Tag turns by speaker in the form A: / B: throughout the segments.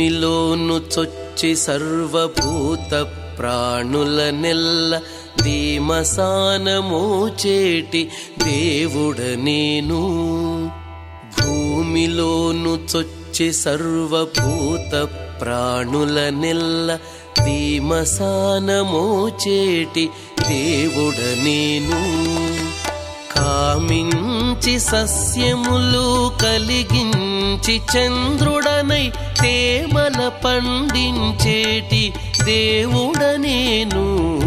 A: భూమిలోను చొచ్చి సర్వభూత ప్రాణుల నెల్ల ధీమసానమోచేటి దేవుడ నేను భూమిలోను చొచ్చి సర్వభూత ప్రాణుల నెల్ల ధీమసానమోచేటి దేవుడ నేను కామించి సస్యములు కలిగించి చంద్రుడనై తేమల పండించేటి దేవుడ నేను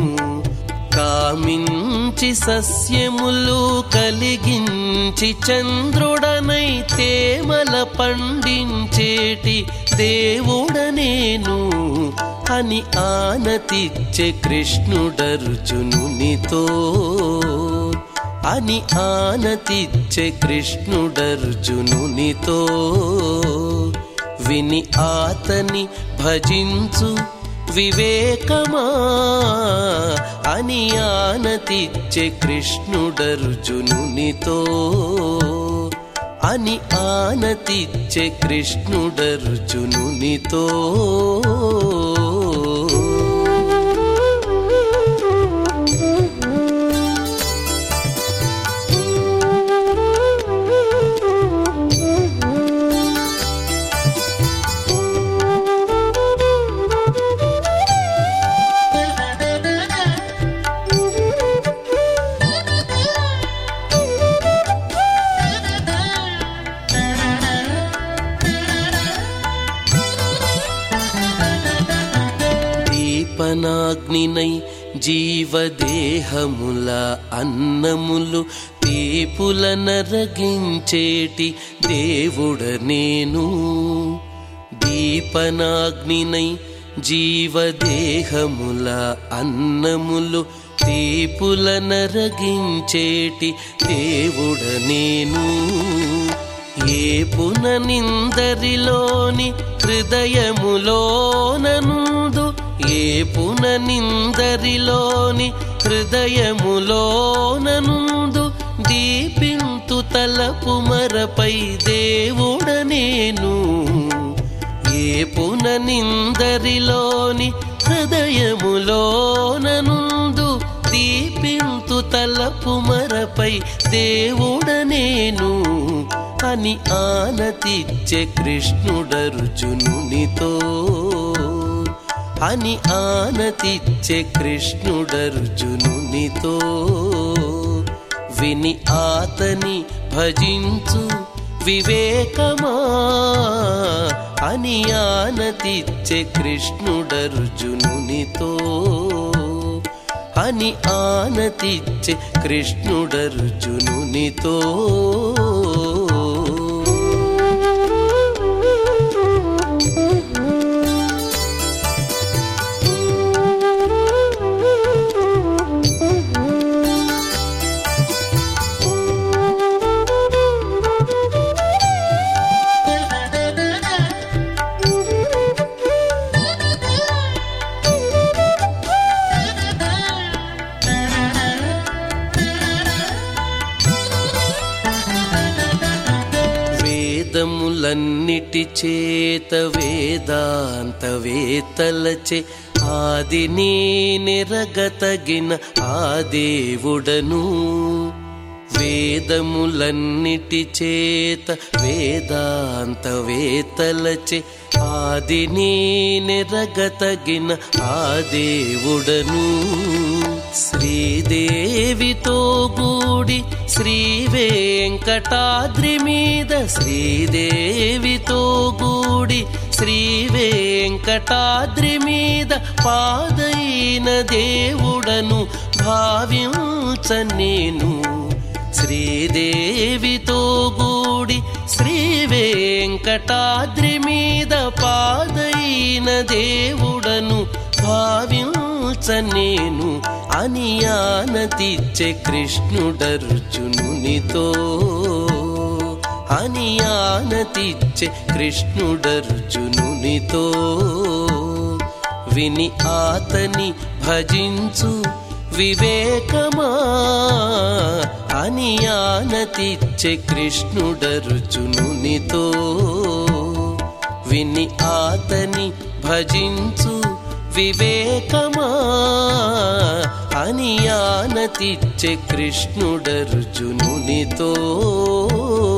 A: కామించి సస్యములు కలిగించి చంద్రుడనై తేమల పండించేటి దేవుడ నేను అని ఆనతిచ్చే కృష్ణుడర్జునునితో అని ఆనతిచ్చే కృష్ణుడర్జునునితో విని ఆతని భజించు వివేకమా అని ఆనతిచ్చే కృష్ణుడర్జునునితో అని ఆనతిచ్చే కృష్ణుడర్జునునితో దీపనాగ్నినై జీవదేహముల అన్నములు తీపుల నరగించేటి దేవుడ నేను దీపనాగ్నినై జీవదేహముల అన్నములు తీపుల నరగించేటి దేవుడ నేను ఏ పుననిందరిలోని హృదయములోననుందు ఏ పుననిందరిలోని హృదయములోననుందు దీపింతు తలపు మరపై దేవుడ నేను ఏ పుననిందరిలోని హృదయములోననుందు దీపింతు తలపు మరపై దేవుడ నేను అని ఆనతిచ్చే కృష్ణుడర్జునునితో అని ఆనతిచ్చే కృష్ణుడర్జునునితో విని ఆతని భజించు వివేకమా అని ఆనతిచ్చే కృష్ణుడర్జునునితో అని ఆనతిచ్చే కృష్ణుడర్జునునితో వేదములన్నిటి చేత వేదాంత వేతలచే ఆది నీ నిరగతగిన ఆ దేవుడను వేదములన్నిటి చేత వేదాంత వేతలచే ఆది నీ నిరగతగిన ఆ దేవుడను శ్రీదేవితో గూడి శ్రీ వెంకటాద్రి మీద శ్రీదేవితో గూడి శ్రీ వెంకటాద్రి మీద పాదైన దేవుడను భావించ నేను శ్రీదేవితో గూడి శ్రీ వెంకటాద్రి మీద పాదైన దేవుడను భావించ నేను అని ఆనతిచ్చే కృష్ణుడర్జునునితో అని ఆనతిచ్చే కృష్ణుడర్జునునితో విని ఆతని భజించు వివేకమా అని ఆనతిచ్చే కృష్ణుడర్జునునితో విని ఆతని భజించు వివేకమా అని ఆనతిచ్చే కృష్ణుడర్జునునితో